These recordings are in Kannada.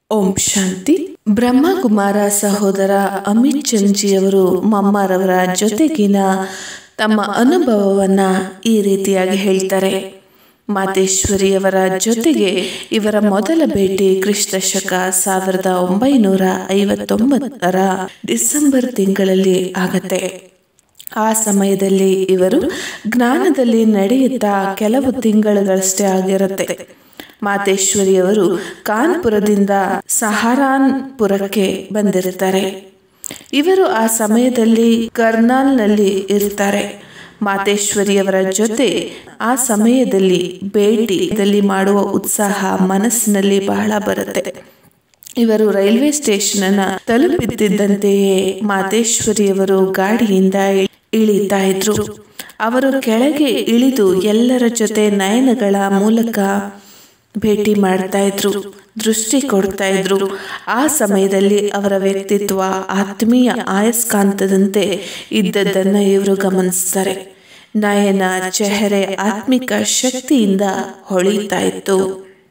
ಓಂ ಶಾಂತಿ ಬ್ರಹ್ಮಕುಮಾರ ಸಹೋದರ ಅಮಿತ್ ಚಂಜಿಯವರು ಮಮ್ಮರವರ ಜೊತೆಗಿನ ತಮ್ಮ ಅನುಭವವನ್ನ ಈ ರೀತಿಯಾಗಿ ಹೇಳ್ತಾರೆ ಮಾತೇಶ್ವರಿಯವರ ಜೊತೆಗೆ ಇವರ ಮೊದಲ ಭೇಟಿ ಕ್ರಿಸ್ತ ಶಕ ಸಾವಿರದ ಒಂಬೈನೂರ ಐವತ್ತೊಂಬತ್ತರ ಡಿಸೆಂಬರ್ ತಿಂಗಳಲ್ಲಿ ಆಗತ್ತೆ ಆ ಸಮಯದಲ್ಲಿ ಇವರು ಜ್ಞಾನದಲ್ಲಿ ನಡೆಯುತ್ತಾ ಕೆಲವು ತಿಂಗಳುಗಳಷ್ಟೇ ಆಗಿರುತ್ತೆ ಮಾತೇಶ್ವರಿಯವರು ಕಾನ್ಪುರದಿಂದ ಸಹಾರಾನ್ಪುರಕ್ಕೆ ಬಂದಿರುತ್ತಾರೆ ಇವರು ಆ ಸಮಯದಲ್ಲಿ ಕರ್ನಾಲ್ನಲ್ಲಿ ಇರ್ತಾರೆ ಮಾತೇಶ್ವರಿಯವರ ಜೊತೆ ಆ ಸಮಯದಲ್ಲಿ ಭೇಟಿದಲ್ಲಿ ಮಾಡುವ ಉತ್ಸಾಹ ಮನಸ್ಸಿನಲ್ಲಿ ಬಹಳ ಬರುತ್ತೆ ಇವರು ರೈಲ್ವೆ ಸ್ಟೇಷನ್ ಅನ್ನ ತಲುಪಿದ್ದಂತೆಯೇ ಮಾತೇಶ್ವರಿಯವರು ಗಾಡಿಯಿಂದ ಇಳಿತಾ ಇದ್ರು ಅವರು ಕೆಳಗೆ ಇಳಿದು ಎಲ್ಲರ ಜೊತೆ ನಯನಗಳ ಮೂಲಕ ಭೇಟಿ ಮಾಡ್ತಾ ಇದ್ರು ದೃಷ್ಟಿ ಕೊಡ್ತಾ ಇದ್ರು ಆ ಸಮಯದಲ್ಲಿ ಅವರ ವ್ಯಕ್ತಿತ್ವ ಆತ್ಮೀಯ ಆಯಸ್ಕಾಂತದಂತೆ ಇದ್ದದ್ದನ್ನ ಇವರು ಗಮನಿಸ್ತಾರೆ ನಯನ ಚೆಹರೆ ಆತ್ಮಿಕ ಶಕ್ತಿಯಿಂದ ಹೊಳಿತಾ ಇತ್ತು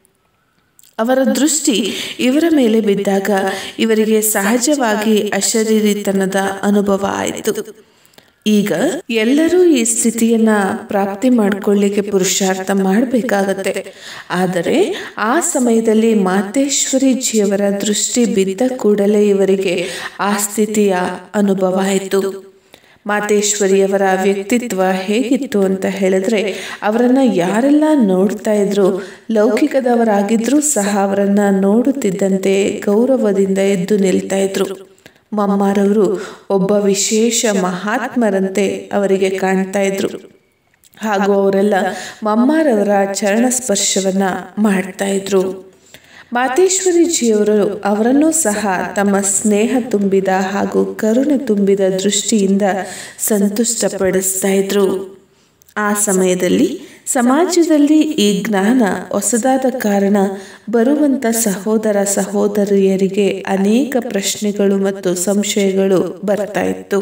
ಅವರ ದೃಷ್ಟಿ ಇವರ ಮೇಲೆ ಬಿದ್ದಾಗ ಇವರಿಗೆ ಸಹಜವಾಗಿ ಅಶರೀರಿತನದ ಅನುಭವ ಆಯಿತು ಈಗ ಎಲ್ಲರೂ ಈ ಸ್ಥಿತಿಯನ್ನ ಪ್ರಾಪ್ತಿ ಮಾಡ್ಕೊಳ್ಳಿಕ್ಕೆ ಪುರುಷಾರ್ಥ ಮಾಡಬೇಕಾಗತ್ತೆ ಆದರೆ ಆ ಸಮಯದಲ್ಲಿ ಮಾತೇಶ್ವರಿಜಿಯವರ ದೃಷ್ಟಿ ಬಿದ್ದ ಕೂಡಲೇ ಇವರಿಗೆ ಆ ಸ್ಥಿತಿಯ ಅನುಭವ ಆಯಿತು ಮಾತೇಶ್ವರಿಯವರ ವ್ಯಕ್ತಿತ್ವ ಹೇಗಿತ್ತು ಅಂತ ಹೇಳಿದ್ರೆ ಅವರನ್ನ ಯಾರೆಲ್ಲ ನೋಡ್ತಾ ಇದ್ರು ಲೌಕಿಕದವರಾಗಿದ್ರೂ ಸಹ ಅವರನ್ನ ನೋಡುತ್ತಿದ್ದಂತೆ ಗೌರವದಿಂದ ಎದ್ದು ನಿಲ್ತಾ ಇದ್ರು ಮಮ್ಮಾರವರು ಒಬ್ಬ ವಿಶೇಷ ಮಹಾತ್ಮರಂತೆ ಅವರಿಗೆ ಕಾಣ್ತಾ ಇದ್ರು ಹಾಗೂ ಅವರೆಲ್ಲ ಮಮ್ಮಾರವರ ಚರಣ ಸ್ಪರ್ಶವನ್ನ ಮಾಡ್ತಾ ಇದ್ರು ಮಾತೇಶ್ವರಿಜಿಯವರು ಅವರನ್ನೂ ಸಹ ತಮ್ಮ ಸ್ನೇಹ ತುಂಬಿದ ಹಾಗೂ ಕರುಣೆ ತುಂಬಿದ ದೃಷ್ಟಿಯಿಂದ ಸಂತುಷ್ಟಪಡಿಸ್ತಾ ಇದ್ರು ಆ ಸಮಯದಲ್ಲಿ ಸಮಾಜದಲ್ಲಿ ಈ ಜ್ಞಾನ ಹೊಸದಾದ ಕಾರಣ ಬರುವಂತ ಸಹೋದರ ಸಹೋದರಿಯರಿಗೆ ಅನೇಕ ಪ್ರಶ್ನೆಗಳು ಮತ್ತು ಸಂಶಯಗಳು ಬರ್ತಾ ಇತ್ತು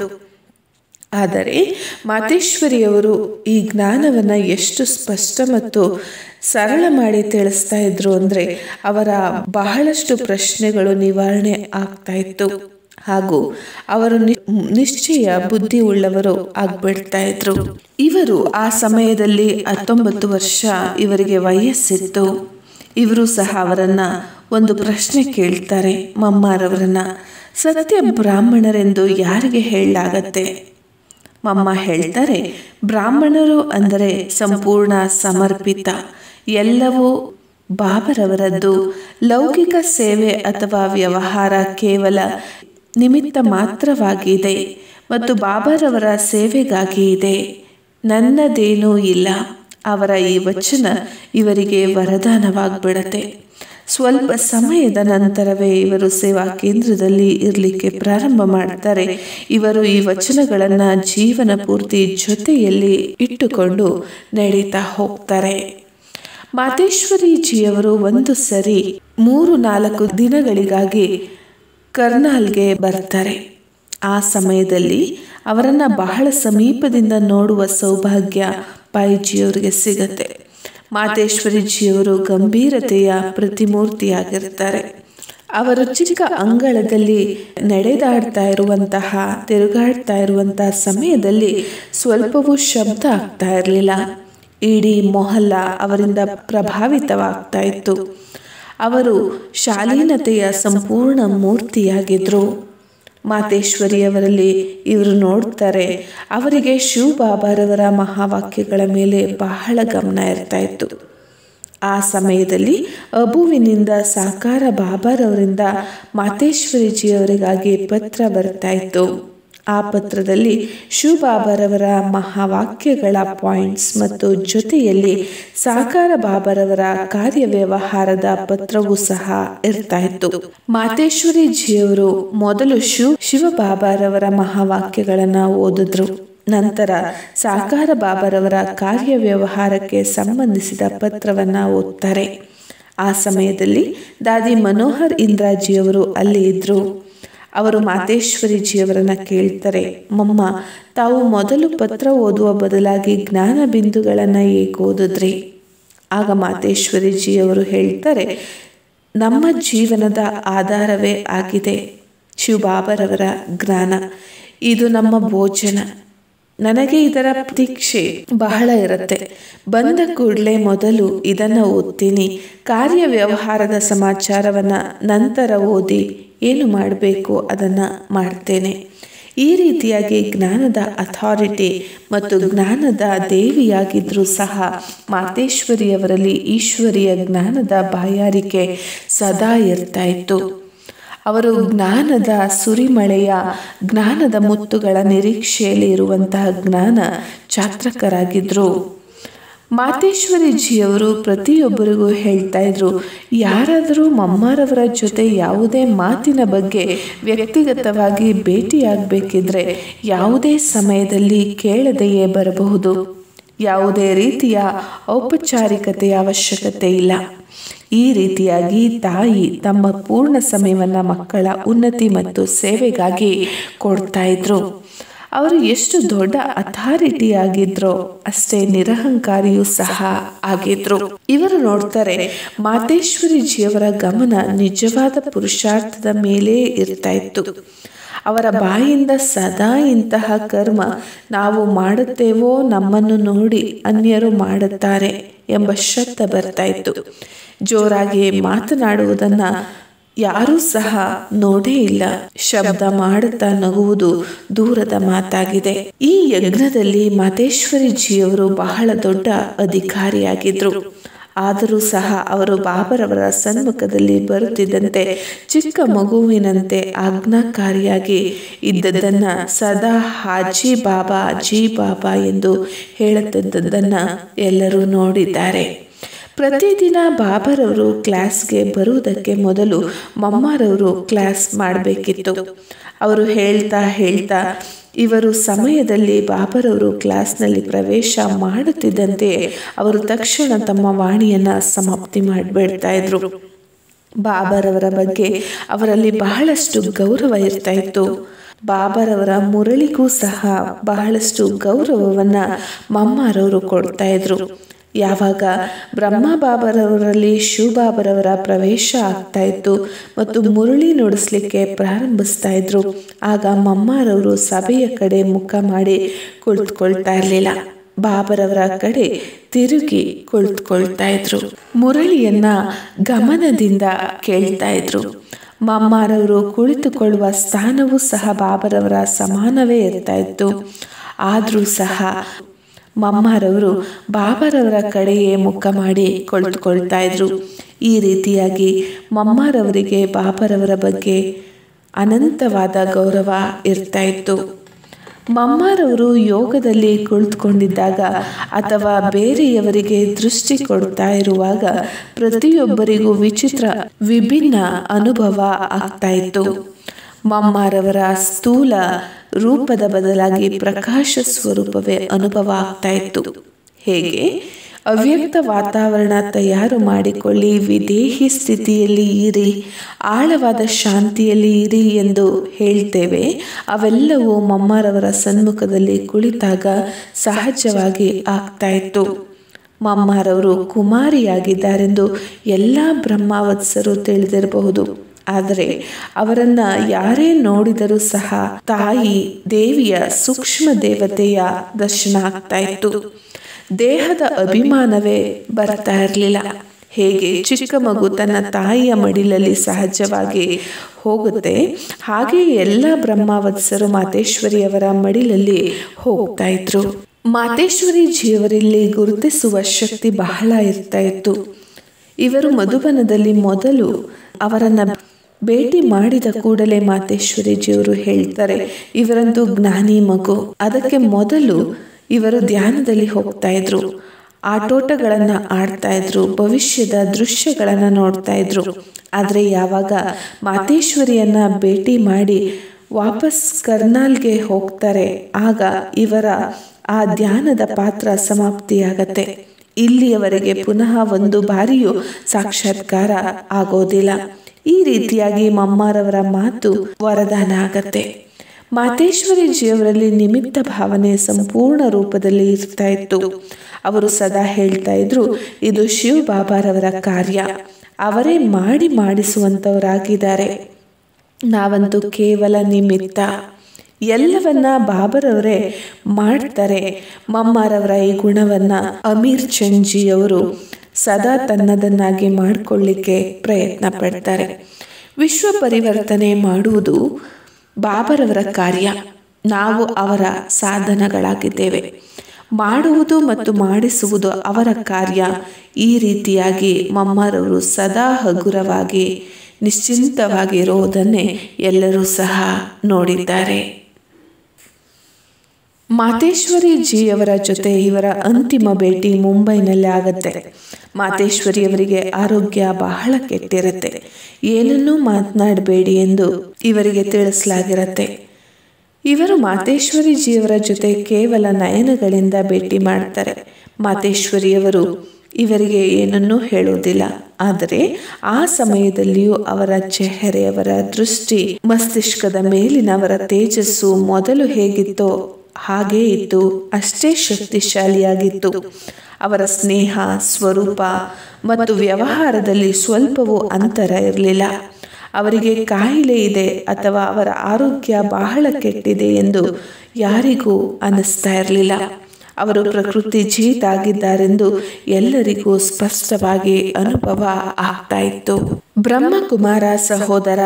ಆದರೆ ಮಾತೇಶ್ವರಿಯವರು ಈ ಜ್ಞಾನವನ್ನ ಎಷ್ಟು ಸ್ಪಷ್ಟ ಮತ್ತು ಸರಳ ಮಾಡಿ ತಿಳಿಸ್ತಾ ಇದ್ರು ಅಂದ್ರೆ ಅವರ ಬಹಳಷ್ಟು ಪ್ರಶ್ನೆಗಳು ನಿವಾರಣೆ ಆಗ್ತಾ ಇತ್ತು ಹಾಗೂ ಅವರು ನಿಶ್ಚಯ ಬುದ್ಧಿ ಉಳ್ಳವರು ಆಗ್ಬಿಡ್ತಾ ಇದ್ರು ಇವರು ಆ ಸಮಯದಲ್ಲಿ ಹತ್ತೊಂಬತ್ತು ವರ್ಷ ಇವರಿಗೆ ವಯಸ್ಸಿತ್ತು ಇವರು ಸಹ ಅವರನ್ನ ಒಂದು ಪ್ರಶ್ನೆ ಕೇಳ್ತಾರೆ ಮಮ್ಮಾರವರನ್ನ ಸತ್ಯ ಬ್ರಾಹ್ಮಣರೆಂದು ಯಾರಿಗೆ ಹೇಳಲಾಗತ್ತೆ ಮಮ್ಮ ಹೇಳ್ತಾರೆ ಬ್ರಾಹ್ಮಣರು ಅಂದರೆ ಸಂಪೂರ್ಣ ಸಮರ್ಪಿತ ಎಲ್ಲವೂ ಬಾಬರವರದ್ದು ಲೌಕಿಕ ಸೇವೆ ಅಥವಾ ವ್ಯವಹಾರ ಕೇವಲ ನಿಮಿತ್ತ ಮಾತ್ರವಾಗಿದೆ ಮತ್ತು ಬಾಬರವರ ಸೇವೆಗಾಗಿ ಇದೆ ನನ್ನದೇನೂ ಇಲ್ಲ ಅವರ ಈ ವಚನ ಇವರಿಗೆ ವರದಾನವಾಗ್ಬಿಡತ್ತೆ ಸ್ವಲ್ಪ ಸಮಯದ ನಂತರವೇ ಇವರು ಸೇವಾ ಕೇಂದ್ರದಲ್ಲಿ ಇರಲಿಕ್ಕೆ ಪ್ರಾರಂಭ ಮಾಡ್ತಾರೆ ಇವರು ಈ ವಚನಗಳನ್ನು ಜೀವನ ಪೂರ್ತಿ ಜೊತೆಯಲ್ಲಿ ಇಟ್ಟುಕೊಂಡು ನಡೀತಾ ಹೋಗ್ತಾರೆ ಮಾತೇಶ್ವರಿಜಿಯವರು ಒಂದು ಸರಿ ಮೂರು ನಾಲ್ಕು ದಿನಗಳಿಗಾಗಿ ಕರ್ನಾಲ್ಗೆ ಬರ್ತಾರೆ ಆ ಸಮಯದಲ್ಲಿ ಅವರನ್ನ ಬಹಳ ಸಮೀಪದಿಂದ ನೋಡುವ ಸೌಭಾಗ್ಯ ಪಾಯಿಜಿಯವರಿಗೆ ಸಿಗತ್ತೆ ಮಾತೇಶ್ವರಿಜಿಯವರು ಗಂಭೀರತೆಯ ಪ್ರತಿಮೂರ್ತಿಯಾಗಿರ್ತಾರೆ ಅವರು ಚಿಕ್ಕ ಅಂಗಳದಲ್ಲಿ ನಡೆದಾಡ್ತಾ ಇರುವಂತಹ ತಿರುಗಾಡ್ತಾ ಇರುವಂತಹ ಸಮಯದಲ್ಲಿ ಸ್ವಲ್ಪವೂ ಶಬ್ದ ಆಗ್ತಾ ಇರಲಿಲ್ಲ ಇಡೀ ಮೊಹಲ್ಲ ಅವರಿಂದ ಪ್ರಭಾವಿತವಾಗ್ತಾ ಇತ್ತು ಅವರು ಶಾಲೀನತೆಯ ಸಂಪೂರ್ಣ ಮೂರ್ತಿಯಾಗಿದ್ರು ಮಾತೇಶ್ವರಿಯವರಲ್ಲಿ ಇವರು ನೋಡ್ತಾರೆ ಅವರಿಗೆ ಶಿವ ಬಾಬಾರವರ ಮಹಾವಾಕ್ಯಗಳ ಮೇಲೆ ಬಹಳ ಗಮನ ಇರ್ತಾ ಇತ್ತು ಆ ಸಮಯದಲ್ಲಿ ಅಬುವಿನಿಂದ ಸಾಕಾರ ಬಾಬಾರವರಿಂದ ಮಾತೇಶ್ವರಿಜಿಯವರಿಗಾಗಿ ಪತ್ರ ಬರ್ತಾ ಇತ್ತು ಆ ಪತ್ರದಲ್ಲಿ ಶಿವಬಾಬರವರ ಮಹಾವಾಕ್ಯಗಳ ಪಾಯಿಂಟ್ಸ್ ಮತ್ತು ಜೊತೆಯಲ್ಲಿ ಸಾಕಾರ ಬಾಬರವರ ಕಾರ್ಯವ್ಯವಹಾರದ ಪತ್ರವೂ ಸಹ ಇರ್ತಾ ಇತ್ತು ಮಾತೇಶ್ವರಿಜಿಯವರು ಮೊದಲು ಶಿವ ಶಿವಬಾಬಾರವರ ಮಹಾವಾಕ್ಯಗಳನ್ನ ಓದಿದ್ರು ನಂತರ ಸಾಕಾರ ಬಾಬರವರ ಕಾರ್ಯವ್ಯವಹಾರಕ್ಕೆ ಸಂಬಂಧಿಸಿದ ಪತ್ರವನ್ನ ಓದ್ತಾರೆ ಆ ಸಮಯದಲ್ಲಿ ದಾದಿ ಮನೋಹರ್ ಇಂದ್ರಾಜಿಯವರು ಅಲ್ಲಿ ಇದ್ರು ಅವರು ಮಾತೇಶ್ವರಿಜಿಯವರನ್ನ ಕೇಳ್ತಾರೆ ಮಮ್ಮ ತಾವು ಮೊದಲು ಪತ್ರ ಓದುವ ಬದಲಾಗಿ ಜ್ಞಾನ ಬಿಂದುಗಳನ್ನು ಏಕೆ ಓದಿದ್ರಿ ಆಗ ಮಾತೇಶ್ವರಿಜಿಯವರು ಹೇಳ್ತಾರೆ ನಮ್ಮ ಜೀವನದ ಆಧಾರವೇ ಆಗಿದೆ ಶಿವಬಾಬರವರ ಜ್ಞಾನ ಇದು ನಮ್ಮ ಭೋಜನ ನನಗೆ ಇದರ ಪ್ರತೀಕ್ಷೆ ಬಹಳ ಇರುತ್ತೆ ಬಂದ ಕೂಡಲೇ ಮೊದಲು ಇದನ್ನು ಓದ್ತೀನಿ ಕಾರ್ಯ ವ್ಯವಹಾರದ ಸಮಾಚಾರವನ್ನು ನಂತರ ಓದಿ ಏನು ಮಾಡಬೇಕು ಅದನ್ನು ಮಾಡ್ತೇನೆ ಈ ರೀತಿಯಾಗಿ ಜ್ಞಾನದ ಅಥಾರಿಟಿ ಮತ್ತು ಜ್ಞಾನದ ದೇವಿಯಾಗಿದ್ದರೂ ಸಹ ಮಾತೇಶ್ವರಿಯವರಲ್ಲಿ ಈಶ್ವರಿಯ ಜ್ಞಾನದ ಬಾಯಾರಿಕೆ ಸದಾ ಇರ್ತಾ ಇತ್ತು ಅವರು ಜ್ಞಾನದ ಸುರಿಮಳೆಯ ಜ್ಞಾನದ ಮುತ್ತುಗಳ ನಿರೀಕ್ಷೆಯಲ್ಲಿ ಇರುವಂತಹ ಜ್ಞಾನ ಚಾತ್ರಕರಾಗಿದ್ದರು ಮಾತೇಶ್ವರಿಜಿಯವರು ಪ್ರತಿಯೊಬ್ಬರಿಗೂ ಹೇಳ್ತಾ ಇದ್ರು ಯಾರಾದರೂ ಮಮ್ಮಾರವರ ಜೊತೆ ಯಾವುದೇ ಮಾತಿನ ಬಗ್ಗೆ ವ್ಯಕ್ತಿಗತವಾಗಿ ಭೇಟಿಯಾಗಬೇಕಿದ್ರೆ ಯಾವುದೇ ಸಮಯದಲ್ಲಿ ಕೇಳದೆಯೇ ಬರಬಹುದು ಯಾವುದೇ ರೀತಿಯ ಔಪಚಾರಿಕತೆಯ ಅವಶ್ಯಕತೆ ಇಲ್ಲ ಈ ರೀತಿಯಾಗಿ ತಾಯಿ ತಮ್ಮ ಪೂರ್ಣ ಸಮಯವನ್ನು ಮಕ್ಕಳ ಉನ್ನತಿ ಮತ್ತು ಸೇವೆಗಾಗಿ ಕೊಡ್ತಾ ಇದ್ರು ಅವರು ಎಷ್ಟು ದೊಡ್ಡ ಅಥಾರಿಟಿ ಆಗಿದ್ರೋ ಅಷ್ಟೇ ನಿರಹಂಕಾರಿಯೂ ಸಹ ಆಗಿದ್ರು ಇವರು ನೋಡ್ತಾರೆ ಮಾತೇಶ್ವರಿಜಿಯವರ ಗಮನ ನಿಜವಾದ ಪುರುಷಾರ್ಥದ ಮೇಲೆ ಇರ್ತಾ ಇತ್ತು ಅವರ ಬಾಯಿಂದ ಸದಾ ಇಂತಹ ಕರ್ಮ ನಾವು ಮಾಡುತ್ತೇವೋ ನಮ್ಮನ್ನು ನೋಡಿ ಅನ್ಯರು ಮಾಡುತ್ತಾರೆ ಎಂಬ ಶಬ್ದ ಬರ್ತಾ ಇತ್ತು ಜೋರಾಗಿ ಮಾತನಾಡುವುದನ್ನ ಯಾರೂ ಸಹ ನೋಡೇ ಇಲ್ಲ ಶಬ್ದ ಮಾಡುತ್ತಾ ನಗುವುದು ದೂರದ ಮಾತಾಗಿದೆ ಈ ಯಜ್ಞದಲ್ಲಿ ಮಾತೇಶ್ವರಿಜಿಯವರು ಬಹಳ ದೊಡ್ಡ ಅಧಿಕಾರಿಯಾಗಿದ್ರು ಆದರೂ ಸಹ ಅವರು ಬಾಬರವರ ಸನ್ಮುಖದಲ್ಲಿ ಬರುತ್ತಿದ್ದಂತೆ ಚಿಕ್ಕ ಮಗುವಿನಂತೆ ಆಜ್ಞಾಕಾರಿಯಾಗಿ ಇದ್ದದ್ದನ್ನು ಸದಾ ಹಾಜಿ ಬಾಬಾ ಜಿ ಬಾಬಾ ಎಂದು ಹೇಳುತ್ತಿದ್ದದ್ದನ್ನು ಎಲ್ಲರೂ ನೋಡಿದ್ದಾರೆ ಪ್ರತಿದಿನ ಬಾಬರವರು ಕ್ಲಾಸ್ಗೆ ಬರುವುದಕ್ಕೆ ಮೊದಲು ಮಮ್ಮಾರವರು ಕ್ಲಾಸ್ ಮಾಡಬೇಕಿತ್ತು ಅವರು ಹೇಳ್ತಾ ಹೇಳ್ತಾ ಇವರು ಸಮಯದಲ್ಲಿ ಬಾಬರವರು ಕ್ಲಾಸ್ನಲ್ಲಿ ಪ್ರವೇಶ ಮಾಡುತ್ತಿದ್ದಂತೆ ಅವರು ತಕ್ಷಣ ತಮ್ಮ ವಾಣಿಯನ್ನು ಸಮಾಪ್ತಿ ಮಾಡಿಬಿಡ್ತಾ ಇದ್ರು ಬಾಬರವರ ಬಗ್ಗೆ ಅವರಲ್ಲಿ ಬಹಳಷ್ಟು ಗೌರವ ಇರ್ತಾ ಇತ್ತು ಬಾಬರವರ ಮುರಳಿಗೂ ಸಹ ಬಹಳಷ್ಟು ಗೌರವವನ್ನು ಮಮ್ಮಾರವರು ಕೊಡ್ತಾ ಇದ್ರು ಯಾವಾಗ ಬ್ರಹ್ಮ ಬಾಬರವರಲ್ಲಿ ಶಿವಬಾಬರವರ ಪ್ರವೇಶ ಆಗ್ತಾ ಇತ್ತು ಮತ್ತು ಮುರಳಿ ನುಡಿಸ್ಲಿಕ್ಕೆ ಪ್ರಾರಂಭಿಸ್ತಾ ಇದ್ರು ಆಗ ಮಮ್ಮಾರವರು ಸಭೆಯ ಕಡೆ ಮುಖ ಮಾಡಿ ಕುಳಿತುಕೊಳ್ತಾ ಇರಲಿಲ್ಲ ಬಾಬರವರ ಕಡೆ ತಿರುಗಿ ಕುಳಿತುಕೊಳ್ತಾ ಇದ್ರು ಮುರಳಿಯನ್ನ ಗಮನದಿಂದ ಕೇಳ್ತಾ ಇದ್ರು ಮಮ್ಮಾರವರು ಕುಳಿತುಕೊಳ್ಳುವ ಸ್ಥಾನವೂ ಸಹ ಬಾಬರವರ ಸಮಾನವೇ ಇರ್ತಾ ಇತ್ತು ಆದರೂ ಸಹ ಮಮ್ಮಾರವರು ಬಾಬರವರ ಕಡೆಯೇ ಮುಖ ಮಾಡಿ ಕುಳಿತುಕೊಳ್ತಾ ಇದ್ರು ಈ ರೀತಿಯಾಗಿ ಮಮ್ಮಾರವರಿಗೆ ಬಾಬರವರ ಬಗ್ಗೆ ಅನಂತವಾದ ಗೌರವ ಇರ್ತಾ ಇತ್ತು ಮಮ್ಮಾರವರು ಯೋಗದಲ್ಲಿ ಕುಳಿತುಕೊಂಡಿದ್ದಾಗ ಅಥವಾ ಬೇರೆಯವರಿಗೆ ದೃಷ್ಟಿ ಕೊಡ್ತಾ ಇರುವಾಗ ಪ್ರತಿಯೊಬ್ಬರಿಗೂ ವಿಚಿತ್ರ ವಿಭಿನ್ನ ಅನುಭವ ಆಗ್ತಾ ಇತ್ತು ಮಮ್ಮಾರವರ ಸ್ಥೂಲ ರೂಪದ ಬದಲಾಗಿ ಪ್ರಕಾಶ ಸ್ವರೂಪವೇ ಅನುಭವ ಆಗ್ತಾ ಇತ್ತು ಹೇಗೆ ಅವ್ಯಕ್ತ ವಾತಾವರಣ ತಯಾರು ಮಾಡಿಕೊಳ್ಳಿ ವಿದೇಹಿ ಸ್ಥಿತಿಯಲ್ಲಿ ಇರಿ ಆಳವಾದ ಶಾಂತಿಯಲ್ಲಿ ಇರಿ ಎಂದು ಹೇಳ್ತೇವೆ ಅವೆಲ್ಲವೂ ಮಮ್ಮಾರವರ ಸನ್ಮುಖದಲ್ಲಿ ಕುಳಿತಾಗ ಸಹಜವಾಗಿ ಆಗ್ತಾ ಇತ್ತು ಮಮ್ಮಾರವರು ಕುಮಾರಿಯಾಗಿದ್ದಾರೆಂದು ಎಲ್ಲ ಬ್ರಹ್ಮಾವತ್ಸರು ತಿಳಿದಿರಬಹುದು ಆದರೆ ಅವರನ್ನ ಯಾರೇ ನೋಡಿದರೂ ಸಹ ತಾಯಿ ದೇವಿಯ ಸೂಕ್ಷ್ಮ ದೇವತೆಯ ದರ್ಶನ ಆಗ್ತಾ ಇತ್ತು ದೇಹದ ಅಭಿಮಾನವೇ ಬರ್ತಾ ಇರಲಿಲ್ಲ ಹೇಗೆ ಚಿಕ್ಕ ಮಗು ತನ್ನ ತಾಯಿಯ ಮಡಿಲಲ್ಲಿ ಸಹಜವಾಗಿ ಹೋಗುತ್ತೆ ಹಾಗೆ ಎಲ್ಲ ಬ್ರಹ್ಮಾವತ್ಸರು ಮಾತೇಶ್ವರಿಯವರ ಮಡಿಲಲ್ಲಿ ಹೋಗ್ತಾ ಇದ್ರು ಮಾತೇಶ್ವರಿ ಜಿಯವರಲ್ಲಿ ಗುರುತಿಸುವ ಶಕ್ತಿ ಬಹಳ ಇರ್ತಾ ಇತ್ತು ಇವರು ಮಧುಬನದಲ್ಲಿ ಮೊದಲು ಅವರನ್ನ ಭೇಟಿ ಮಾಡಿದ ಕೂಡಲೇ ಮಾತೇಶ್ವರಿಜಿಯವರು ಹೇಳ್ತಾರೆ ಇವರಂತೂ ಜ್ಞಾನಿ ಮಗು ಅದಕ್ಕೆ ಮೊದಲು ಇವರು ಧ್ಯಾನದಲ್ಲಿ ಹೋಗ್ತಾ ಇದ್ರು ಆಟೋಟಗಳನ್ನು ಆಡ್ತಾ ಇದ್ರು ಭವಿಷ್ಯದ ದೃಶ್ಯಗಳನ್ನು ನೋಡ್ತಾ ಇದ್ರು ಆದರೆ ಯಾವಾಗ ಮಾತೇಶ್ವರಿಯನ್ನ ಭೇಟಿ ಮಾಡಿ ವಾಪಸ್ ಕರ್ನಾಲ್ಗೆ ಹೋಗ್ತಾರೆ ಆಗ ಇವರ ಆ ಧ್ಯಾನದ ಪಾತ್ರ ಸಮಾಪ್ತಿಯಾಗತ್ತೆ ಇಲ್ಲಿಯವರೆಗೆ ಪುನಃ ಒಂದು ಬಾರಿಯೂ ಸಾಕ್ಷಾತ್ಕಾರ ಆಗೋದಿಲ್ಲ ಈ ರೀತಿಯಾಗಿ ಮಮ್ಮಾರವರ ಮಾತು ವರದಾನ ಆಗತ್ತೆ ಮಾತೇಶ್ವರಿಜಿಯವರಲ್ಲಿ ನಿಮಿತ್ತ ಭಾವನೆ ಸಂಪೂರ್ಣ ರೂಪದಲ್ಲಿ ಇರ್ತಾ ಇತ್ತು ಅವರು ಸದಾ ಹೇಳ್ತಾ ಇದ್ರು ಇದು ಶಿವ ಬಾಬಾರವರ ಕಾರ್ಯ ಅವರೇ ಮಾಡಿ ಮಾಡಿಸುವಂಥವರಾಗಿದ್ದಾರೆ ನಾವಂತೂ ಕೇವಲ ನಿಮಿತ್ತ ಎಲ್ಲವನ್ನ ಬಾಬರವರೇ ಮಾಡ್ತಾರೆ ಮಮ್ಮಾರವರ ಈ ಗುಣವನ್ನು ಅಮೀರ್ ಚಂಜಿಯವರು ಸದಾ ತನ್ನದನ್ನಾಗಿ ಮಾಡಿಕೊಳ್ಳಿಕ್ಕೆ ಪ್ರಯತ್ನ ಪಡ್ತಾರೆ ವಿಶ್ವ ಪರಿವರ್ತನೆ ಮಾಡುವುದು ಬಾಬರವರ ಕಾರ್ಯ ನಾವು ಅವರ ಸಾಧನಗಳಾಗಿದ್ದೇವೆ ಮಾಡುವುದು ಮತ್ತು ಮಾಡಿಸುವುದು ಅವರ ಕಾರ್ಯ ಈ ರೀತಿಯಾಗಿ ಮಮ್ಮರವರು ಸದಾ ಹಗುರವಾಗಿ ನಿಶ್ಚಿಂತವಾಗಿರುವುದನ್ನೇ ಎಲ್ಲರೂ ಸಹ ನೋಡಿದ್ದಾರೆ ಮಾತೇಶ್ವರಿ ಜಿಯವರ ಜೊತೆ ಇವರ ಅಂತಿಮ ಭೇಟಿ ಮುಂಬೈನಲ್ಲಿ ಆಗತ್ತೆ ಮಾತೇಶ್ವರಿಯವರಿಗೆ ಆರೋಗ್ಯ ಬಹಳ ಕೆಟ್ಟಿರುತ್ತೆ ಏನನ್ನೂ ಮಾತನಾಡಬೇಡಿ ಎಂದು ಇವರಿಗೆ ತಿಳಿಸಲಾಗಿರತ್ತೆ ಇವರು ಮಾತೇಶ್ವರಿ ಜಿಯವರ ಜೊತೆ ಕೇವಲ ನಯನಗಳಿಂದ ಭೇಟಿ ಮಾಡ್ತಾರೆ ಮಾತೇಶ್ವರಿಯವರು ಇವರಿಗೆ ಏನನ್ನೂ ಹೇಳುವುದಿಲ್ಲ ಆದರೆ ಆ ಸಮಯದಲ್ಲಿಯೂ ಅವರ ಚೆಹರೆಯವರ ದೃಷ್ಟಿ ಮಸ್ತಿಷ್ಕದ ಮೇಲಿನವರ ತೇಜಸ್ಸು ಮೊದಲು ಹೇಗಿತ್ತೋ ಹಾಗೇ ಇತ್ತು ಅಷ್ಟೇ ಶಕ್ತಿಶಾಲಿಯಾಗಿತ್ತು ಅವರ ಸ್ನೇಹ ಸ್ವರೂಪ ಮತ್ತು ವ್ಯವಹಾರದಲ್ಲಿ ಸ್ವಲ್ಪವೂ ಅಂತರ ಇರಲಿಲ್ಲ ಅವರಿಗೆ ಕಾಯಿಲೆ ಇದೆ ಅಥವಾ ಅವರ ಆರೋಗ್ಯ ಬಹಳ ಕೆಟ್ಟಿದೆ ಎಂದು ಯಾರಿಗೂ ಅನ್ನಿಸ್ತಾ ಇರಲಿಲ್ಲ ಅವರು ಪ್ರಕೃತಿ ಜೀತಾಗಿದ್ದಾರೆಂದು ಎಲ್ಲರಿಗೂ ಸ್ಪಷ್ಟವಾಗಿ ಅನುಭವ ಆಗ್ತಾ ಇತ್ತು ಬ್ರಹ್ಮಕುಮಾರ ಸಹೋದರ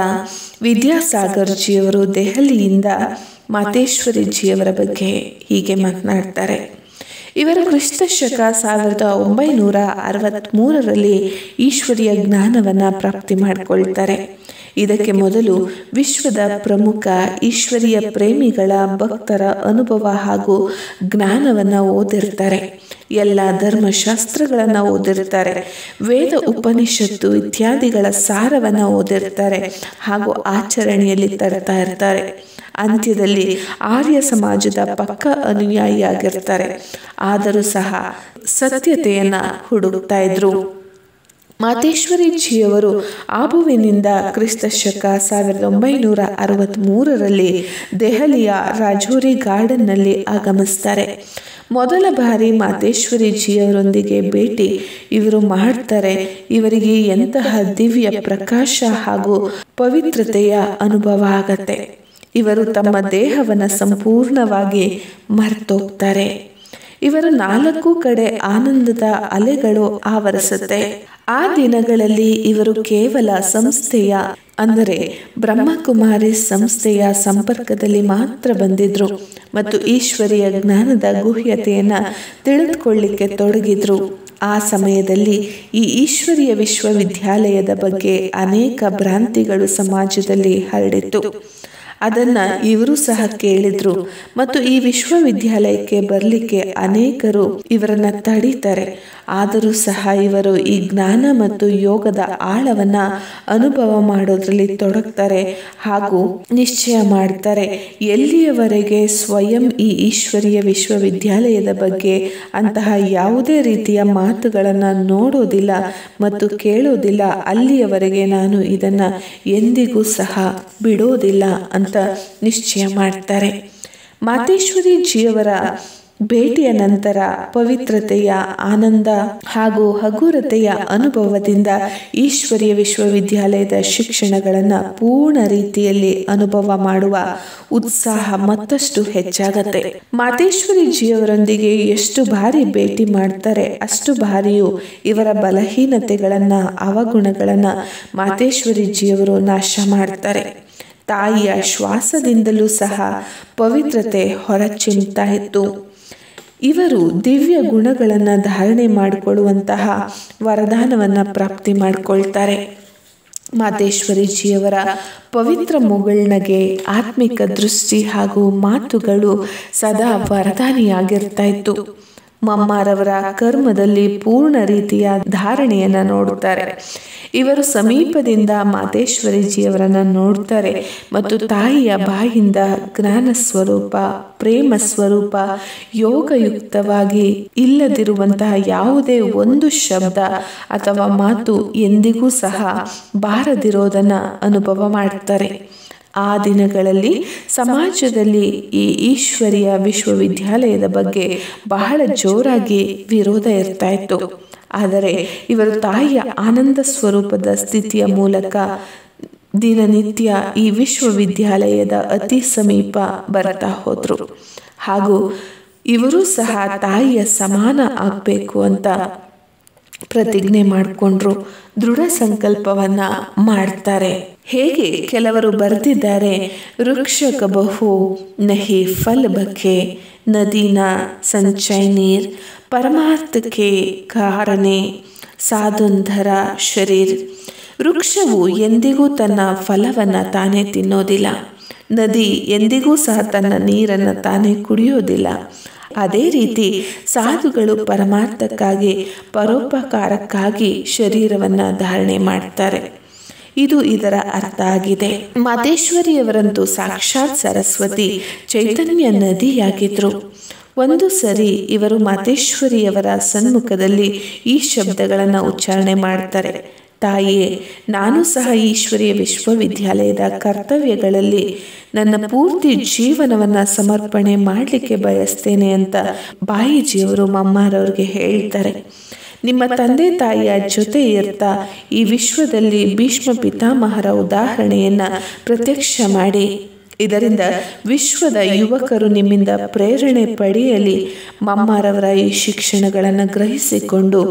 ವಿದ್ಯಾಸಾಗರ್ಜಿಯವರು ದೆಹಲಿಯಿಂದ ಮಾತೇಶ್ವರಿಜಿಯವರ ಬಗ್ಗೆ ಹೀಗೆ ಮಾತನಾಡ್ತಾರೆ ಇವರು ಕ್ರಿಸ್ತ ಶಕ ಸಾವಿರದ ಒಂಬೈನೂರ ಅರವತ್ತ್ಮೂರರಲ್ಲಿ ಈಶ್ವರಿಯ ಜ್ಞಾನವನ್ನು ಪ್ರಾಪ್ತಿ ಮಾಡಿಕೊಳ್ತಾರೆ ಇದಕ್ಕೆ ಮೊದಲು ವಿಶ್ವದ ಪ್ರಮುಖ ಈಶ್ವರಿಯ ಪ್ರೇಮಿಗಳ ಭಕ್ತರ ಅನುಭವ ಹಾಗೂ ಜ್ಞಾನವನ್ನು ಓದಿರ್ತಾರೆ ಎಲ್ಲ ಧರ್ಮಶಾಸ್ತ್ರಗಳನ್ನು ಓದಿರ್ತಾರೆ ವೇದ ಉಪನಿಷತ್ತು ಇತ್ಯಾದಿಗಳ ಸಾರವನ್ನು ಓದಿರ್ತಾರೆ ಹಾಗೂ ಆಚರಣೆಯಲ್ಲಿ ತರ್ತಾ ಇರ್ತಾರೆ ಅಂತ್ಯದಲ್ಲಿ ಆರ್ಯ ಸಮಾಜದ ಪಕ್ಕ ಅನುಯಾಯಿಯಾಗಿರ್ತಾರೆ ಆದರೂ ಸಹ ಸತ್ಯತೆಯನ್ನು ಹುಡುಕ್ತಾ ಇದ್ರು ಮಾತೇಶ್ವರಿ ಜಿಯವರು ಆಬುವಿನಿಂದ ಕ್ರಿಸ್ತ ಶಕ ಸಾವಿರದ ಒಂಬೈನೂರ ಅರವತ್ತ್ಮೂರರಲ್ಲಿ ದೆಹಲಿಯ ರಾಜೋರಿ ಗಾರ್ಡನ್ನಲ್ಲಿ ಆಗಮಿಸ್ತಾರೆ ಮೊದಲ ಬಾರಿ ಮಾತೇಶ್ವರಿ ಜಿಯವರೊಂದಿಗೆ ಭೇಟಿ ಇವರು ಮಾಡ್ತಾರೆ ಇವರಿಗೆ ಎಂತಹ ದಿವ್ಯ ಪ್ರಕಾಶ ಹಾಗೂ ಪವಿತ್ರತೆಯ ಅನುಭವ ಆಗತ್ತೆ ಇವರು ತಮ್ಮ ದೇಹವನ್ನು ಸಂಪೂರ್ಣವಾಗಿ ಮರ್ತೋಗ್ತಾರೆ ಇವರ ನಾಲ್ಕು ಕಡೆ ಆನಂದದ ಅಲೆಗಳು ಆವರಿಸುತ್ತೆ ಆ ದಿನಗಳಲ್ಲಿ ಇವರು ಕೇವಲ ಸಂಸ್ಥೆಯ ಅಂದರೆ ಬ್ರಹ್ಮಕುಮಾರಿ ಸಂಸ್ಥೆಯ ಸಂಪರ್ಕದಲ್ಲಿ ಮಾತ್ರ ಬಂದಿದ್ರು ಮತ್ತು ಈಶ್ವರಿಯ ಜ್ಞಾನದ ಗುಹ್ಯತೆಯನ್ನು ತಿಳಿದುಕೊಳ್ಳಿಕ್ಕೆ ತೊಡಗಿದ್ರು ಆ ಸಮಯದಲ್ಲಿ ಈ ಈಶ್ವರಿಯ ವಿಶ್ವವಿದ್ಯಾಲಯದ ಬಗ್ಗೆ ಅನೇಕ ಭ್ರಾಂತಿಗಳು ಸಮಾಜದಲ್ಲಿ ಹರಡಿತ್ತು ಅದನ್ನು ಇವರು ಸಹ ಕೇಳಿದ್ರು ಮತ್ತು ಈ ವಿಶ್ವವಿದ್ಯಾಲಯಕ್ಕೆ ಬರಲಿಕ್ಕೆ ಅನೇಕರು ಇವರನ್ನ ತಡೀತಾರೆ ಆದರೂ ಸಹ ಇವರು ಈ ಜ್ಞಾನ ಮತ್ತು ಯೋಗದ ಆಳವನ್ನು ಅನುಭವ ಮಾಡೋದ್ರಲ್ಲಿ ತೊಡಗ್ತಾರೆ ಹಾಗೂ ನಿಶ್ಚಯ ಮಾಡ್ತಾರೆ ಎಲ್ಲಿಯವರೆಗೆ ಸ್ವಯಂ ಈ ಈಶ್ವರೀಯ ವಿಶ್ವವಿದ್ಯಾಲಯದ ಬಗ್ಗೆ ಅಂತಹ ಯಾವುದೇ ರೀತಿಯ ಮಾತುಗಳನ್ನು ನೋಡೋದಿಲ್ಲ ಮತ್ತು ಕೇಳೋದಿಲ್ಲ ಅಲ್ಲಿಯವರೆಗೆ ನಾನು ಇದನ್ನು ಎಂದಿಗೂ ಸಹ ಬಿಡೋದಿಲ್ಲ ಅಂತ ನಿಶ್ಚಯ ಮಾಡ್ತಾರೆ ಮಾತೇಶ್ವರಿ ಜಿಯವರ ಭೇಟಿಯ ನಂತರ ಪವಿತ್ರತೆಯ ಆನಂದ ಹಾಗೂ ಹಗುರತೆಯ ಅನುಭವದಿಂದ ಈಶ್ವರಿಯ ವಿಶ್ವವಿದ್ಯಾಲಯದ ಶಿಕ್ಷಣಗಳನ್ನು ಪೂರ್ಣ ರೀತಿಯಲ್ಲಿ ಅನುಭವ ಮಾಡುವ ಉತ್ಸಾಹ ಮತ್ತಷ್ಟು ಹೆಚ್ಚಾಗತ್ತೆ ಮಾತೇಶ್ವರಿ ಜಿಯವರೊಂದಿಗೆ ಎಷ್ಟು ಬಾರಿ ಭೇಟಿ ಮಾಡ್ತಾರೆ ಅಷ್ಟು ಬಾರಿಯೂ ಇವರ ಬಲಹೀನತೆಗಳನ್ನು ಅವಗುಣಗಳನ್ನು ಮಾತೇಶ್ವರಿ ಜಿಯವರು ನಾಶ ಮಾಡ್ತಾರೆ ತಾಯಿಯ ಶ್ವಾಸದಿಂದಲೂ ಸಹ ಪವಿತ್ರತೆ ಹೊರಚಿಮ್ತಾ ಇತ್ತು ಇವರು ದಿವ್ಯ ಗುಣಗಳನ್ನು ಧಾರಣೆ ಮಾಡಿಕೊಳ್ಳುವಂತಹ ವರದಾನವನ್ನು ಪ್ರಾಪ್ತಿ ಮಾಡಿಕೊಳ್ತಾರೆ ಮಾತೇಶ್ವರಿಜಿಯವರ ಪವಿತ್ರ ಮುಗುಳ್ನಗೆ ಆತ್ಮಿಕ ದೃಷ್ಟಿ ಹಾಗೂ ಮಾತುಗಳು ಸದಾ ವರದಾನಿಯಾಗಿರ್ತಾ ಇತ್ತು ಮಮ್ಮಾರವರ ಕರ್ಮದಲ್ಲಿ ಪೂರ್ಣ ರೀತಿಯ ಧಾರಣೆಯನ್ನು ನೋಡುತ್ತಾರೆ ಇವರು ಸಮೀಪದಿಂದ ಮಾತೇಶ್ವರಿಜಿಯವರನ್ನು ನೋಡ್ತಾರೆ ಮತ್ತು ತಾಯಿಯ ಬಾಯಿಂದ ಜ್ಞಾನ ಸ್ವರೂಪ ಪ್ರೇಮ ಸ್ವರೂಪ ಯೋಗಯುಕ್ತವಾಗಿ ಇಲ್ಲದಿರುವಂತಹ ಯಾವುದೇ ಒಂದು ಶಬ್ದ ಅಥವಾ ಮಾತು ಎಂದಿಗೂ ಸಹ ಬಾರದಿರೋದನ್ನು ಅನುಭವ ಮಾಡ್ತಾರೆ ಆ ದಿನಗಳಲ್ಲಿ ಸಮಾಜದಲ್ಲಿ ಈ ಈಶ್ವರಿಯ ವಿಶ್ವವಿದ್ಯಾಲಯದ ಬಗ್ಗೆ ಬಹಳ ಜೋರಾಗಿ ವಿರೋಧ ಇರ್ತಾ ಇತ್ತು ಆದರೆ ಇವರು ತಾಯಿಯ ಆನಂದ ಸ್ವರೂಪದ ಸ್ಥಿತಿಯ ಮೂಲಕ ದಿನನಿತ್ಯ ಈ ವಿಶ್ವವಿದ್ಯಾಲಯದ ಅತಿ ಸಮೀಪ ಬರ್ತಾ ಹೋದ್ರು ಹಾಗೂ ಇವರು ಸಹ ತಾಯಿಯ ಸಮಾನ ಆಗಬೇಕು ಅಂತ ಪ್ರತಿಜ್ಞೆ ಮಾಡಿಕೊಂಡ್ರು ದೃಢ ಸಂಕಲ್ಪವನ್ನ ಮಾಡ್ತಾರೆ ಹೇಗೆ ಕೆಲವರು ಬರೆದಿದ್ದಾರೆ ವೃಕ್ಷಕ ಬಹು ನಹಿ ಫಲ್ ಬಕೆ ನದಿನ ಸಂಚಯ ನೀರ್ ಪರಮಾರ್ಥಕ್ಕೆ ಕಾರಣೆ ಸಾಧುಂಧರ ಶರೀರ್ ವೃಕ್ಷವು ಎಂದಿಗೂ ತನ್ನ ಫಲವನ್ನು ತಾನೇ ತಿನ್ನೋದಿಲ್ಲ ನದಿ ಎಂದಿಗೂ ಸಹ ತನ್ನ ನೀರನ್ನು ತಾನೇ ಕುಡಿಯೋದಿಲ್ಲ ಅದೇ ರೀತಿ ಸಾಧುಗಳು ಪರಮಾರ್ಥಕ್ಕಾಗಿ ಪರೋಪಕಾರಕ್ಕಾಗಿ ಶರೀರವನ್ನು ಧಾರಣೆ ಮಾಡ್ತಾರೆ ಇದು ಇದರ ಅರ್ಥ ಆಗಿದೆ ಮಾತೇಶ್ವರಿಯವರಂತೂ ಸಾಕ್ಷಾತ್ ಸರಸ್ವತಿ ಚೈತನ್ಯ ನದಿಯಾಗಿದ್ರು ಒಂದು ಸರಿ ಇವರು ಮಾತೇಶ್ವರಿಯವರ ಸನ್ಮುಖದಲ್ಲಿ ಈ ಶಬ್ದಗಳನ್ನು ಉಚ್ಚಾರಣೆ ಮಾಡ್ತಾರೆ ತಾಯಿಯೇ ನಾನು ಸಹ ಈಶ್ವರಿಯ ವಿಶ್ವವಿದ್ಯಾಲಯದ ಕರ್ತವ್ಯಗಳಲ್ಲಿ ನನ್ನ ಪೂರ್ತಿ ಜೀವನವನ್ನು ಸಮರ್ಪಣೆ ಮಾಡಲಿಕ್ಕೆ ಬಯಸ್ತೇನೆ ಅಂತ ಬಾಯಿಜಿಯವರು ಮಮ್ಮಾರವ್ರಿಗೆ ಹೇಳ್ತಾರೆ ನಿಮ್ಮ ತಂದೆ ತಾಯಿಯ ಜೊತೆ ಇರ್ತಾ ಈ ವಿಶ್ವದಲ್ಲಿ ಭೀಷ್ಮ ಪಿತಾಮಹರ ಉದಾಹರಣೆಯನ್ನು ಪ್ರತ್ಯಕ್ಷ ಮಾಡಿ ಇದರಿಂದ ವಿಶ್ವದ ಯುವಕರು ನಿಮ್ಮಿಂದ ಪ್ರೇರಣೆ ಪಡೆಯಲಿ ಮಮ್ಮಾರವರ ಈ ಶಿಕ್ಷಣಗಳನ್ನು ಗ್ರಹಿಸಿಕೊಂಡು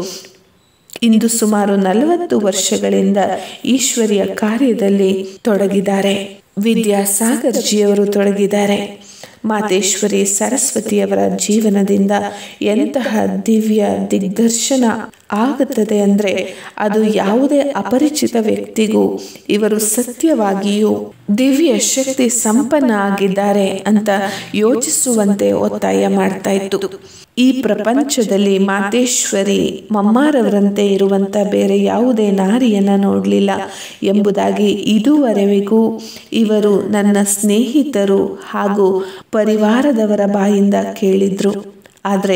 ಇಂದು ಸುಮಾರು ನಲವತ್ತು ವರ್ಷಗಳಿಂದ ಈಶ್ವರಿಯ ಕಾರ್ಯದಲ್ಲಿ ತೊಡಗಿದ್ದಾರೆ ವಿದ್ಯಾಸಾಗರ್ ಜಿಯವರು ತೊಡಗಿದ್ದಾರೆ ಮಾತೇಶ್ವರಿ ಸರಸ್ವತಿಯವರ ಜೀವನದಿಂದ ಎಂತಹ ದಿವ್ಯ ದಿಗ್ದರ್ಶನ ಆಗುತ್ತದೆ ಅಂದರೆ ಅದು ಯಾವುದೇ ಅಪರಿಚಿತ ವ್ಯಕ್ತಿಗೂ ಇವರು ಸತ್ಯವಾಗಿಯೂ ದಿವ್ಯ ಶಕ್ತಿ ಸಂಪನ್ನ ಆಗಿದ್ದಾರೆ ಅಂತ ಯೋಚಿಸುವಂತೆ ಒತ್ತಾಯ ಮಾಡ್ತಾ ಇತ್ತು ಈ ಪ್ರಪಂಚದಲ್ಲಿ ಮಾತೇಶ್ವರಿ ಮಮ್ಮಾರವರಂತೆ ಇರುವಂಥ ಬೇರೆ ಯಾವುದೇ ನಾರಿಯನ್ನ ನೋಡಲಿಲ್ಲ ಎಂಬುದಾಗಿ ಇದುವರೆವಿಗೂ ಇವರು ನನ್ನ ಸ್ನೇಹಿತರು ಹಾಗೂ ಪರಿವಾರದವರ ಬಾಯಿಂದ ಕೇಳಿದ್ರು ಆದರೆ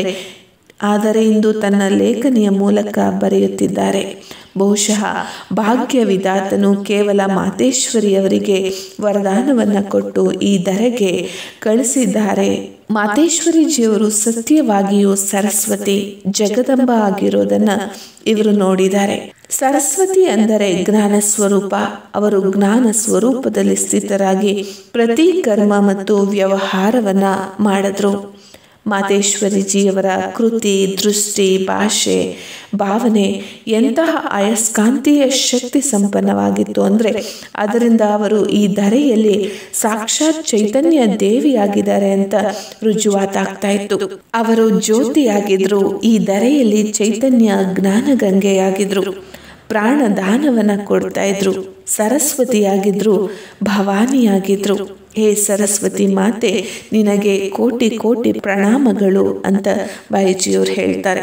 ಆದರೆ ಇಂದು ತನ್ನ ಲೇಖನಿಯ ಮೂಲಕ ಬರೆಯುತ್ತಿದ್ದಾರೆ ಬಹುಶಃ ಭಾಗ್ಯ ವಿಧಾತನು ಕೇವಲ ಮಾತೇಶ್ವರಿಯವರಿಗೆ ವರದಾನವನ್ನು ಕೊಟ್ಟು ಈ ಧರೆಗೆ ಕಳಿಸಿದ್ದಾರೆ ಮಾತೇಶ್ವರಿಜಿಯವರು ಸತ್ಯವಾಗಿಯೂ ಸರಸ್ವತಿ ಜಗದಂಬ ಆಗಿರೋದನ್ನ ಇವರು ನೋಡಿದ್ದಾರೆ ಸರಸ್ವತಿ ಅಂದರೆ ಜ್ಞಾನ ಸ್ವರೂಪ ಅವರು ಜ್ಞಾನ ಸ್ವರೂಪದಲ್ಲಿ ಸ್ಥಿತರಾಗಿ ಪ್ರತಿ ಕರ್ಮ ಮತ್ತು ವ್ಯವಹಾರವನ್ನ ಮಾಡಿದ್ರು ಮಾತೇಶ್ವರಿಜಿಯವರ ಕೃತಿ ದೃಷ್ಟಿ ಭಾಷೆ ಭಾವನೆ ಎಂತಹ ಅಯಸ್ಕಾಂತೀಯ ಶಕ್ತಿ ಸಂಪನ್ನವಾಗಿತ್ತು ಅಂದರೆ ಅದರಿಂದ ಅವರು ಈ ಧರೆಯಲ್ಲಿ ಸಾಕ್ಷಾತ್ ಚೈತನ್ಯ ದೇವಿಯಾಗಿದ್ದಾರೆ ಅಂತ ರುಜುವಾತಾಗ್ತಾ ಇತ್ತು ಅವರು ಜ್ಯೋತಿಯಾಗಿದ್ರು ಈ ಧರೆಯಲ್ಲಿ ಚೈತನ್ಯ ಜ್ಞಾನಗಂಗೆಯಾಗಿದ್ರು ಪ್ರಾಣದಾನವನ್ನ ಕೊಡ್ತಾ ಇದ್ರು ಸರಸ್ವತಿಯಾಗಿದ್ರು ಭವಾನಿಯಾಗಿದ್ರು ಹೇ ಸರಸ್ವತಿ ಮಾತೆ ನಿನಗೆ ಕೋಟಿ ಕೋಟಿ ಪ್ರಣಾಮಗಳು ಅಂತ ಬಾಯಿಜಿಯವರು ಹೇಳ್ತಾರೆ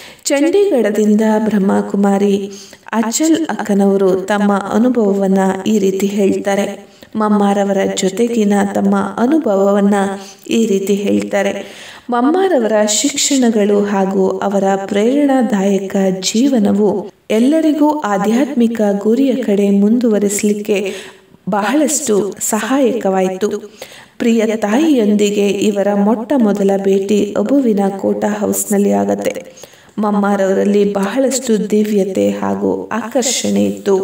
ಚಂಡೀಗಢದಿಂದ ಬ್ರಹ್ಮಕುಮಾರಿ ಅಚಲ್ ಅಕ್ಕನವರು ತಮ್ಮ ಅನುಭವವನ್ನ ಈ ರೀತಿ ಹೇಳ್ತಾರೆ ಮಮ್ಮಾರವರ ಜೊತೆಗಿನ ತಮ್ಮ ಅನುಭವವನ್ನ ಈ ರೀತಿ ಹೇಳ್ತಾರೆ ಮಮ್ಮಾರವರ ಶಿಕ್ಷಣಗಳು ಹಾಗೂ ಅವರ ಪ್ರೇರಣಾದಾಯಕ ಜೀವನವು ಎಲ್ಲರಿಗೂ ಆಧ್ಯಾತ್ಮಿಕ ಗುರಿಯ ಕಡೆ ಮುಂದುವರಿಸಲಿಕ್ಕೆ ಬಹಳಷ್ಟು ಸಹಾಯಕವಾಯಿತು ಪ್ರಿಯ ತಾಯಿಯೊಂದಿಗೆ ಇವರ ಮೊಟ್ಟ ಮೊದಲ ಭೇಟಿ ಅಬುವಿನ ಕೋಟಾ ಹೌಸ್ನಲ್ಲಿ ಆಗತ್ತೆ ಮಮ್ಮಾರವರಲ್ಲಿ ಬಹಳಷ್ಟು ದಿವ್ಯತೆ ಹಾಗೂ ಆಕರ್ಷಣೆ ಇತ್ತು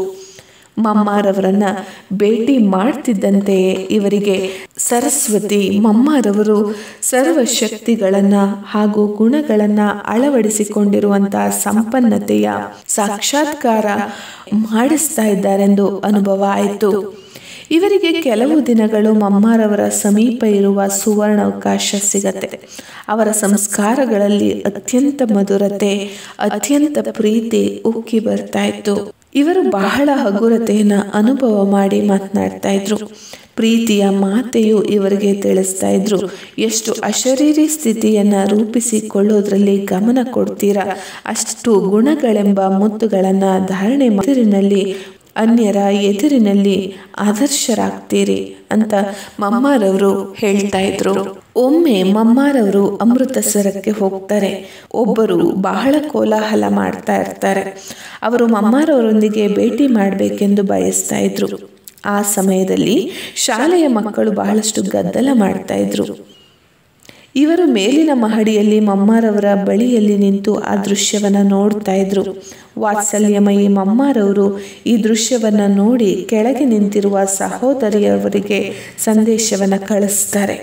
ಮಮ್ಮಾರವರನ್ನ ಭೇಟಿ ಮಾಡ್ತಿದ್ದಂತೆಯೇ ಇವರಿಗೆ ಸರಸ್ವತಿ ಮಮ್ಮಾರವರು ಸರ್ವಶಕ್ತಿಗಳನ್ನು ಹಾಗೂ ಗುಣಗಳನ್ನು ಅಳವಡಿಸಿಕೊಂಡಿರುವಂತಹ ಸಂಪನ್ನತೆಯ ಸಾಕ್ಷಾತ್ಕಾರ ಮಾಡಿಸ್ತಾ ಇದ್ದಾರೆಂದು ಅನುಭವ ಆಯಿತು ಇವರಿಗೆ ಕೆಲವು ದಿನಗಳು ಮಮ್ಮಾರವರ ಸಮೀಪ ಇರುವ ಸುವರ್ಣ ಅವಕಾಶ ಸಿಗತ್ತೆ ಅವರ ಸಂಸ್ಕಾರಗಳಲ್ಲಿ ಅತ್ಯಂತ ಮಧುರತೆ ಅತ್ಯಂತ ಪ್ರೀತಿ ಉಕ್ಕಿ ಬರ್ತಾ ಇತ್ತು ಇವರು ಬಹಳ ಹಗುರತೆಯನ್ನು ಅನುಭವ ಮಾಡಿ ಮಾತನಾಡ್ತಾ ಇದ್ರು ಪ್ರೀತಿಯ ಮಾತೆಯು ಇವರಿಗೆ ತಿಳಿಸ್ತಾ ಇದ್ರು ಎಷ್ಟು ಅಶರೀರಿ ಸ್ಥಿತಿಯನ್ನ ರೂಪಿಸಿಕೊಳ್ಳೋದ್ರಲ್ಲಿ ಗಮನ ಕೊಡ್ತೀರಾ ಅಷ್ಟು ಗುಣಗಳೆಂಬ ಮುತ್ತುಗಳನ್ನ ಧಾರಣೆ ಎದುರಿನಲ್ಲಿ ಅನ್ಯರ ಎದುರಿನಲ್ಲಿ ಆದರ್ಶರಾಗ್ತೀರಿ ಅಂತ ಮಮ್ಮಾರವರು ಹೇಳ್ತಾ ಇದ್ರು ಒಮ್ಮೆ ಮಮ್ಮಾರವರು ಅಮೃತಸರಕ್ಕೆ ಹೋಗ್ತಾರೆ ಒಬ್ಬರು ಬಹಳ ಕೋಲಾಹಲ ಮಾಡ್ತಾ ಇರ್ತಾರೆ ಅವರು ಮಮ್ಮಾರವರೊಂದಿಗೆ ಭೇಟಿ ಮಾಡಬೇಕೆಂದು ಬಯಸ್ತಾ ಇದ್ರು ಆ ಸಮಯದಲ್ಲಿ ಶಾಲೆಯ ಮಕ್ಕಳು ಬಹಳಷ್ಟು ಗದ್ದಲ ಮಾಡ್ತಾ ಇದ್ರು ಇವರು ಮೇಲಿನ ಮಹಡಿಯಲ್ಲಿ ಮಮ್ಮಾರವರ ಬಳಿಯಲ್ಲಿ ನಿಂತು ಆ ದೃಶ್ಯವನ್ನು ನೋಡ್ತಾ ಇದ್ರು ವಾತ್ಸಲ್ಯಮಯಿ ಮಮ್ಮಾರವರು ಈ ದೃಶ್ಯವನ್ನು ನೋಡಿ ಕೆಳಗೆ ನಿಂತಿರುವ ಸಹೋದರಿಯವರಿಗೆ ಸಂದೇಶವನ್ನು ಕಳಿಸ್ತಾರೆ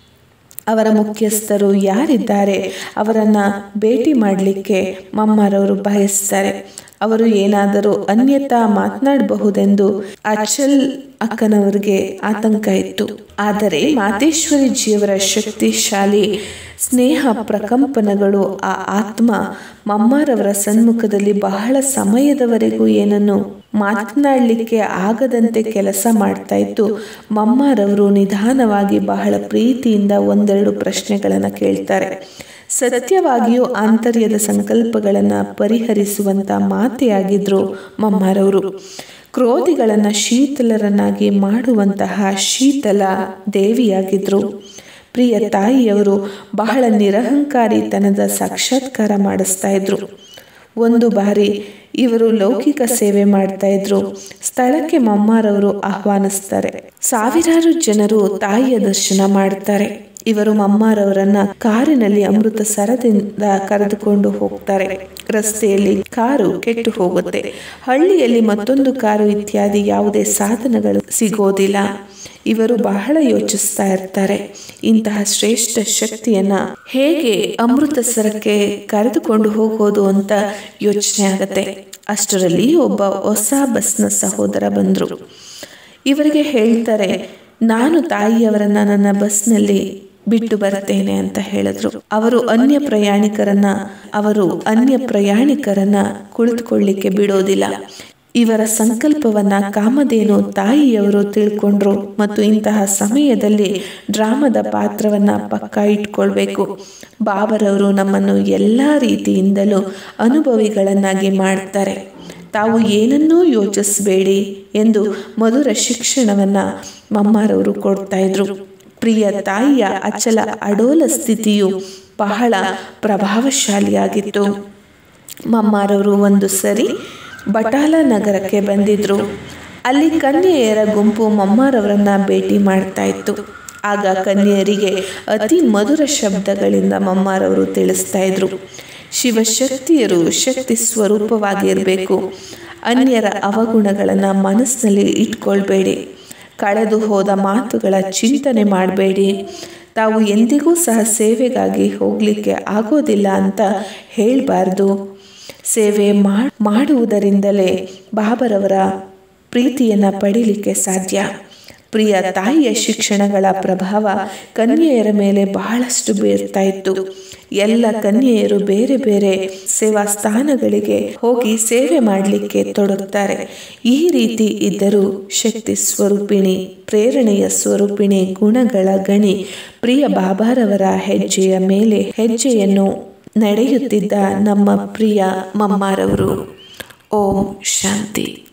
ಅವರ ಮುಖ್ಯಸ್ಥರು ಯಾರಿದ್ದಾರೆ ಅವರನ್ನು ಭೇಟಿ ಮಾಡಲಿಕ್ಕೆ ಮಮ್ಮಾರವರು ಬಯಸ್ತಾರೆ ಅವರು ಏನಾದರೂ ಅನ್ಯತಾ ಮಾತನಾಡಬಹುದೆಂದು ಅಚಲ್ ಅಕ್ಕನವರಿಗೆ ಆತಂಕ ಇತ್ತು ಆದರೆ ಮಾತೇಶ್ವರಿಜಿಯವರ ಶಕ್ತಿಶಾಲಿ ಸ್ನೇಹ ಪ್ರಕಂಪನಗಳು ಆ ಆತ್ಮ ಮಮ್ಮಾರವರ ಸನ್ಮುಖದಲ್ಲಿ ಬಹಳ ಸಮಯದವರೆಗೂ ಏನನ್ನು ಮಾತನಾಡಲಿಕ್ಕೆ ಆಗದಂತೆ ಕೆಲಸ ಮಾಡ್ತಾ ಇತ್ತು ಮಮ್ಮಾರವರು ನಿಧಾನವಾಗಿ ಬಹಳ ಪ್ರೀತಿಯಿಂದ ಒಂದೆರಡು ಪ್ರಶ್ನೆಗಳನ್ನು ಕೇಳ್ತಾರೆ ಸತ್ಯವಾಗಿಯೂ ಆಂತರ್ಯದ ಸಂಕಲ್ಪಗಳನ್ನು ಪರಿಹರಿಸುವಂಥ ಮಾತೆಯಾಗಿದ್ರು ಮಮ್ಮಾರವರು ಕ್ರೋಧಿಗಳನ್ನು ಶೀತಲರನ್ನಾಗಿ ಮಾಡುವಂತಹ ಶೀತಲ ದೇವಿಯಾಗಿದ್ರು ಪ್ರಿಯ ತಾಯಿಯವರು ಬಹಳ ನಿರಹಂಕಾರಿತನದ ಸಾಕ್ಷಾತ್ಕಾರ ಮಾಡಿಸ್ತಾ ಇದ್ರು ಒಂದು ಬಾರಿ ಇವರು ಲೌಕಿಕ ಸೇವೆ ಮಾಡ್ತಾ ಇದ್ರು ಸ್ಥಳಕ್ಕೆ ಮಮ್ಮಾರವರು ಆಹ್ವಾನಿಸ್ತಾರೆ ಸಾವಿರಾರು ಜನರು ತಾಯಿಯ ದರ್ಶನ ಮಾಡ್ತಾರೆ ಇವರು ಮಮ್ಮಾರವರನ್ನ ಕಾರಿನಲ್ಲಿ ಅಮೃತ ಸರದಿಂದ ಕರೆದುಕೊಂಡು ಹೋಗ್ತಾರೆ ರಸ್ತೆಯಲ್ಲಿ ಕಾರು ಕೆಟ್ಟು ಹೋಗುತ್ತೆ ಹಳ್ಳಿಯಲ್ಲಿ ಮತ್ತೊಂದು ಕಾರು ಇತ್ಯಾದಿ ಯಾವುದೇ ಸಾಧನಗಳು ಸಿಗೋದಿಲ್ಲ ಇವರು ಬಹಳ ಯೋಚಿಸ್ತಾ ಇರ್ತಾರೆ ಇಂತಹ ಶ್ರೇಷ್ಠ ಶಕ್ತಿಯನ್ನ ಹೇಗೆ ಅಮೃತಸರಕ್ಕೆ ಕರೆದುಕೊಂಡು ಹೋಗೋದು ಅಂತ ಯೋಚನೆ ಆಗತ್ತೆ ಅಷ್ಟರಲ್ಲಿ ಒಬ್ಬ ಹೊಸ ಬಸ್ನ ಸಹೋದರ ಬಂದರು ಇವರಿಗೆ ಹೇಳ್ತಾರೆ ನಾನು ತಾಯಿಯವರನ್ನ ನನ್ನ ಬಸ್ನಲ್ಲಿ ಬಿಟ್ಟು ಬರ್ತೇನೆ ಅಂತ ಹೇಳಿದ್ರು ಅವರು ಅನ್ಯ ಪ್ರಯಾಣಿಕರನ್ನ ಅವರು ಅನ್ಯ ಪ್ರಯಾಣಿಕರನ್ನ ಕುಳಿತುಕೊಳ್ಳಿಕ್ಕೆ ಬಿಡೋದಿಲ್ಲ ಇವರ ಸಂಕಲ್ಪವನ್ನ ಕಾಮಧೇನು ತಾಯಿಯವರು ತಿಳ್ಕೊಂಡ್ರು ಮತ್ತು ಇಂತಹ ಸಮಯದಲ್ಲಿ ಡ್ರಾಮದ ಪಾತ್ರವನ್ನ ಪಕ್ಕ ಇಟ್ಕೊಳ್ಬೇಕು ಬಾಬರವರು ನಮ್ಮನ್ನು ಎಲ್ಲ ರೀತಿಯಿಂದಲೂ ಅನುಭವಿಗಳನ್ನಾಗಿ ಮಾಡ್ತಾರೆ ತಾವು ಏನನ್ನೂ ಯೋಚಿಸಬೇಡಿ ಎಂದು ಮಧುರ ಶಿಕ್ಷಣವನ್ನ ಮಮ್ಮಾರವರು ಕೊಡ್ತಾ ಇದ್ರು ಪ್ರಿಯ ತಾಯಿಯ ಅಚಲ ಅಡೋಲ ಸ್ಥಿತಿಯು ಬಹಳ ಪ್ರಭಾವಶಾಲಿಯಾಗಿತ್ತು ಮಮ್ಮಾರವರು ಒಂದು ಸರಿ ಬಟಾಲ ನಗರಕ್ಕೆ ಬಂದಿದ್ರು ಅಲ್ಲಿ ಕನ್ಯೆಯರ ಗುಂಪು ಮಮ್ಮಾರವರನ್ನ ಭೇಟಿ ಮಾಡ್ತಾ ಇತ್ತು ಆಗ ಕನ್ಯೆಯರಿಗೆ ಅತಿ ಮಧುರ ಶಬ್ದಗಳಿಂದ ಮಮ್ಮಾರವರು ತಿಳಿಸ್ತಾ ಇದ್ರು ಶಿವಶಕ್ತಿಯರು ಶಕ್ತಿ ಸ್ವರೂಪವಾಗಿರಬೇಕು ಅನ್ಯರ ಅವಗುಣಗಳನ್ನು ಮನಸ್ಸಿನಲ್ಲಿ ಇಟ್ಕೊಳ್ಬೇಡಿ ಕಳೆದು ಹೋದ ಮಾತುಗಳ ಚಿಂತನೆ ಮಾಡಬೇಡಿ ತಾವು ಎಂದಿಗೂ ಸಹ ಸೇವೆಗಾಗಿ ಹೋಗಲಿಕ್ಕೆ ಆಗೋದಿಲ್ಲ ಅಂತ ಹೇಳಬಾರ್ದು ಸೇವೆ ಮಾಡುವುದರಿಂದಲೇ ಬಾಬರವರ ಪ್ರೀತಿಯನ್ನು ಪಡೀಲಿಕ್ಕೆ ಸಾಧ್ಯ ಪ್ರಿಯ ತಾಯಿಯ ಶಿಕ್ಷಣಗಳ ಪ್ರಭಾವ ಕನ್ಯೆಯರ ಮೇಲೆ ಬಹಳಷ್ಟು ಬೀರ್ತಾ ಇತ್ತು ಎಲ್ಲ ಕನ್ಯೆಯರು ಬೇರೆ ಬೇರೆ ಸೇವಾ ಸ್ಥಾನಗಳಿಗೆ ಹೋಗಿ ಸೇವೆ ಮಾಡಲಿಕ್ಕೆ ತೊಡಗುತ್ತಾರೆ ಈ ರೀತಿ ಇದ್ದರೂ ಶಕ್ತಿ ಸ್ವರೂಪಿಣಿ ಪ್ರೇರಣೆಯ ಸ್ವರೂಪಿಣಿ ಗುಣಗಳ ಗಣಿ ಪ್ರಿಯ ಬಾಬಾರವರ ಹೆಜ್ಜೆಯ ಮೇಲೆ ಹೆಜ್ಜೆಯನ್ನು ನಡೆಯುತ್ತಿದ್ದ ನಮ್ಮ ಪ್ರಿಯ ಮಮ್ಮಾರವರು ಓಂ ಶಾಂತಿ